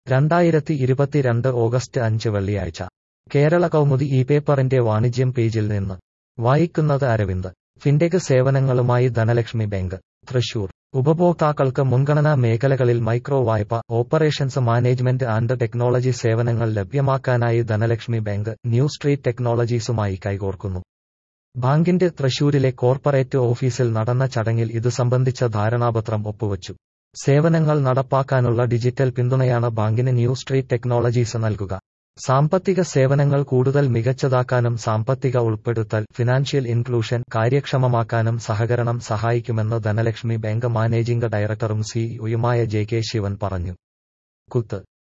രണ്ടായിരത്തി ഇരുപത്തിരണ്ട് ഓഗസ്റ്റ് അഞ്ച് വെള്ളിയാഴ്ച കേരള കൗമുദി ഈ പേപ്പറിന്റെ വാണിജ്യം പേജിൽ നിന്ന് വായിക്കുന്നത് അരവിന്ദ് ഫിൻടെക് സേവനങ്ങളുമായി ധനലക്ഷ്മി ബാങ്ക് തൃശൂർ ഉപഭോക്താക്കൾക്ക് മുൻഗണനാ മേഖലകളിൽ മൈക്രോ വായ്പ ഓപ്പറേഷൻസ് മാനേജ്മെന്റ് ആൻഡ് ടെക്നോളജി സേവനങ്ങൾ ലഭ്യമാക്കാനായി ധനലക്ഷ്മി ബാങ്ക് ന്യൂ സ്ട്രീറ്റ് ടെക്നോളജീസുമായി കൈകോർക്കുന്നു ബാങ്കിന്റെ തൃശൂരിലെ കോർപ്പറേറ്റ് ഓഫീസിൽ നടന്ന ചടങ്ങിൽ ഇതു സംബന്ധിച്ച ധാരണാപത്രം ഒപ്പുവച്ചു സേവനങ്ങൾ നടപ്പാക്കാനുള്ള ഡിജിറ്റൽ പിന്തുണയാണ് ബാങ്കിന് ന്യൂ സ്ട്രീറ്റ് ടെക്നോളജീസ് നൽകുക സാമ്പത്തിക സേവനങ്ങൾ കൂടുതൽ മികച്ചതാക്കാനും സാമ്പത്തിക ഉൾപ്പെടുത്തൽ ഫിനാൻഷ്യൽ ഇൻക്ലൂഷൻ കാര്യക്ഷമമാക്കാനും സഹകരണം സഹായിക്കുമെന്ന് ധനലക്ഷ്മി ബാങ്ക് മാനേജിംഗ് ഡയറക്ടറും സിഇഒയുമായ ജെ കെ ശിവൻ പറഞ്ഞു കുത്ത്